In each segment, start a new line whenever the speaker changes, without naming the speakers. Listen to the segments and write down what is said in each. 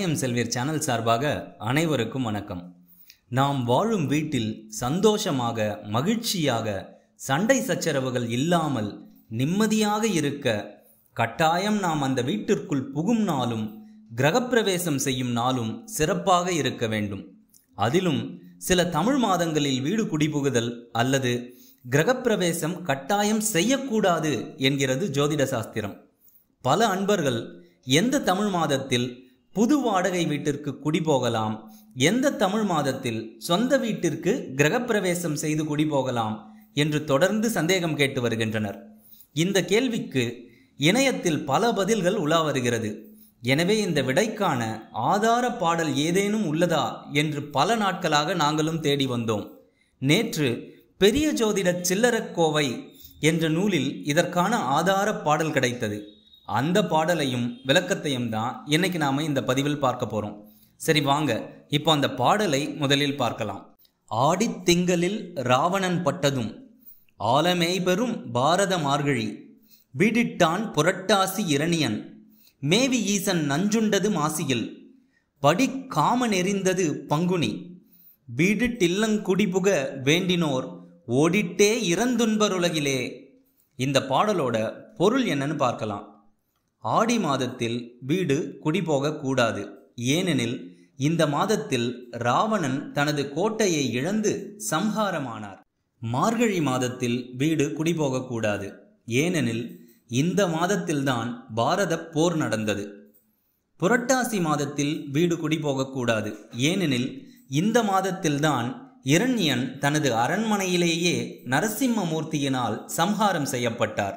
சமயம் செல்வீர் சேனல் சார்பாக அனைவருக்கும் வணக்கம் நாம் வாழும் வீட்டில் சந்தோஷமாக மகிழ்ச்சியாக சண்டை சச்சரவுகள் இல்லாமல் நிம்மதியாக இருக்க கட்டாயம் நாம் அந்த வீட்டிற்குள் புகும் நாளும் கிரகப்பிரவேசம் செய்யும் நாளும் சிறப்பாக இருக்க வேண்டும் அதிலும் சில தமிழ் மாதங்களில் வீடு குடிபுகுதல் அல்லது கிரகப்பிரவேசம் கட்டாயம் செய்யக்கூடாது என்கிறது ஜோதிட சாஸ்திரம் பல அன்பர்கள் எந்த தமிழ் மாதத்தில் புது வாடகை வீட்டிற்கு குடிபோகலாம் எந்த தமிழ் மாதத்தில் சொந்த வீட்டிற்கு கிரகப்பிரவேசம் செய்து குடிபோகலாம் என்று தொடர்ந்து சந்தேகம் கேட்டு வருகின்றனர் இந்த கேள்விக்கு இணையத்தில் பல பதில்கள் உலா வருகிறது எனவே இந்த விடைக்கான ஆதார பாடல் ஏதேனும் உள்ளதா என்று பல நாட்களாக நாங்களும் தேடி வந்தோம் நேற்று பெரிய ஜோதிட சில்லறக்கோவை என்ற நூலில் இதற்கான ஆதார பாடல் கிடைத்தது அந்த பாடலையும் விளக்கத்தையும் தான் இன்னைக்கு நாம இந்த பதிவில் பார்க்க போறோம் சரி வாங்க இப்போ அந்த பாடலை முதலில் பார்க்கலாம் ஆடித் திங்களில் ராவணன் பட்டதும் ஆலமேய் பெறும் பாரத மார்கழி வீடிட்டான் புரட்டாசி இரணியன் மேவி ஈசன் நஞ்சுண்டது மாசியில் படி காமனெறிந்தது பங்குனி வீடிட்டில்லங்குடிபுக வேண்டினோர் ஓடிட்டே இறந்துன்பருலகிலே இந்த பாடலோட பொருள் என்னன்னு பார்க்கலாம் ஆடி மாதத்தில் வீடு குடிபோக கூடாது ஏனெனில் இந்த மாதத்தில் ராவணன் தனது கோட்டையை இழந்து சம்ஹாரமானார் மார்கழி மாதத்தில் வீடு குடிபோகக்கூடாது ஏனெனில் இந்த மாதத்தில்தான் பாரத போர் நடந்தது புரட்டாசி மாதத்தில் வீடு குடிபோகக்கூடாது ஏனெனில் இந்த மாதத்தில்தான் இரண்யன் தனது அரண்மனையிலேயே நரசிம்மமூர்த்தியினால் சம்ஹாரம் செய்யப்பட்டார்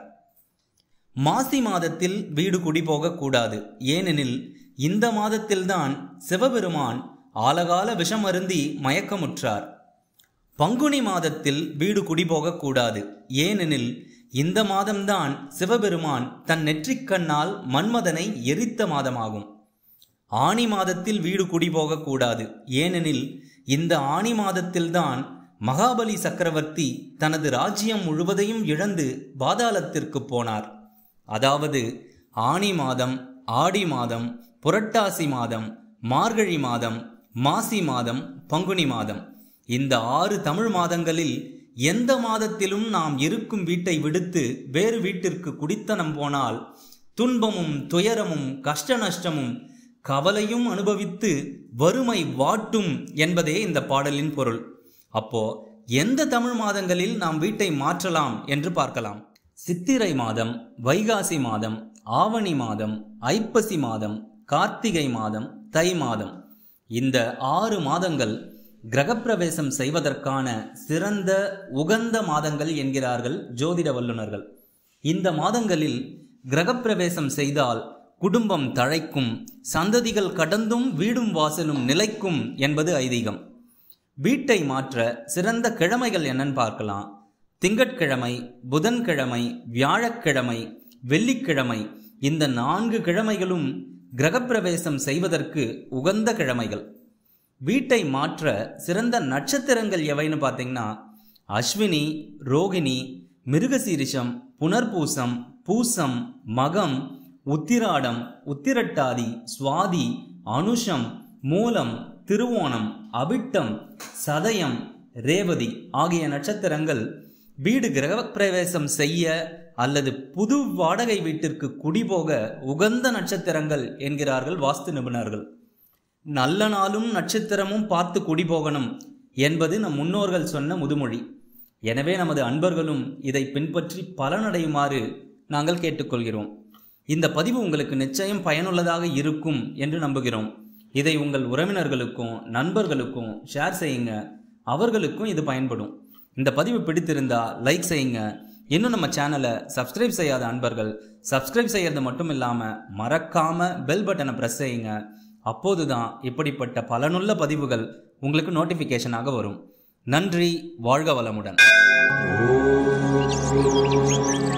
மாசி மாதத்தில் வீடு குடிபோகக்கூடாது ஏனெனில் இந்த மாதத்தில்தான் சிவபெருமான் ஆலகால விஷமருந்தி மயக்கமுற்றார் பங்குனி மாதத்தில் வீடு குடிபோகக்கூடாது ஏனெனில் இந்த மாதம்தான் சிவபெருமான் தன் நெற்றிக்கண்ணால் மன்மதனை எரித்த மாதமாகும் ஆணி மாதத்தில் வீடு குடிபோகக்கூடாது ஏனெனில் இந்த ஆணி மாதத்தில்தான் மகாபலி சக்கரவர்த்தி தனது ராஜ்யம் முழுவதையும் இழந்து பாதாளத்திற்கு போனார் அதாவது ஆணி மாதம் ஆடி மாதம் புரட்டாசி மாதம் மார்கழி மாதம் மாசி மாதம் பங்குனி மாதம் இந்த ஆறு தமிழ் மாதங்களில் எந்த மாதத்திலும் நாம் இருக்கும் வீட்டை விடுத்து வேறு வீட்டிற்கு குடித்தனம் போனால் துன்பமும் துயரமும் கஷ்ட நஷ்டமும் கவலையும் அனுபவித்து வறுமை வாட்டும் என்பதே இந்த பாடலின் பொருள் அப்போ எந்த தமிழ் மாதங்களில் நாம் வீட்டை மாற்றலாம் என்று பார்க்கலாம் சித்திரை மாதம் வைகாசி மாதம் ஆவணி மாதம் ஐப்பசி மாதம் கார்த்திகை மாதம் தை மாதம் இந்த ஆறு மாதங்கள் கிரகப்பிரவேசம் செய்வதற்கான சிறந்த உகந்த மாதங்கள் என்கிறார்கள் ஜோதிட வல்லுநர்கள் இந்த மாதங்களில் கிரகப்பிரவேசம் செய்தால் குடும்பம் தழைக்கும் சந்ததிகள் கடந்தும் வீடும் வாசலும் நிலைக்கும் என்பது ஐதீகம் வீட்டை மாற்ற சிறந்த கிழமைகள் என்னன்னு பார்க்கலாம் திங்கட்கிழமை புதன்கிழமை வியாழக்கிழமை வெள்ளிக்கிழமை இந்த நான்கு கிழமைகளும் கிரகப்பிரவேசம் செய்வதற்கு உகந்த கிழமைகள் வீட்டை மாற்ற சிறந்த நட்சத்திரங்கள் எவைன்னு பார்த்தீங்கன்னா அஸ்வினி ரோகிணி மிருகசீரிஷம் புனர்பூசம் பூசம் மகம் உத்திராடம் உத்திரட்டாதி சுவாதி அனுஷம் மூலம் திருவோணம் அவிட்டம் சதயம் ரேவதி ஆகிய நட்சத்திரங்கள் வீடு கிரகப்பிரவேசம் செய்ய அல்லது புது வாடகை வீட்டிற்கு குடிபோக உகந்த நட்சத்திரங்கள் என்கிறார்கள் வாஸ்து நிபுணர்கள் நல்ல நாளும் நட்சத்திரமும் பார்த்து குடிபோகணும் என்பது நம் முன்னோர்கள் சொன்ன முதுமொழி எனவே நமது அன்பர்களும் இதை பின்பற்றி பலனடையுமாறு நாங்கள் கேட்டுக்கொள்கிறோம் இந்த பதிவு உங்களுக்கு நிச்சயம் பயனுள்ளதாக இருக்கும் என்று நம்புகிறோம் இதை உங்கள் உறவினர்களுக்கும் நண்பர்களுக்கும் ஷேர் செய்யுங்க அவர்களுக்கும் இது பயன்படும் இந்த பதிவு பிடித்திருந்தா லைக் செய்யுங்க இன்னும் நம்ம சேனலை சப்ஸ்கிரைப் செய்யாத அன்பர்கள் சப்ஸ்கிரைப் செய்யறது மட்டும் இல்லாமல் மறக்காம பெல் பட்டனை ப்ரெஸ் செய்யுங்க அப்போதுதான் இப்படிப்பட்ட பலனுள்ள பதிவுகள் உங்களுக்கு நோட்டிஃபிகேஷனாக வரும் நன்றி வாழ்க வளமுடன்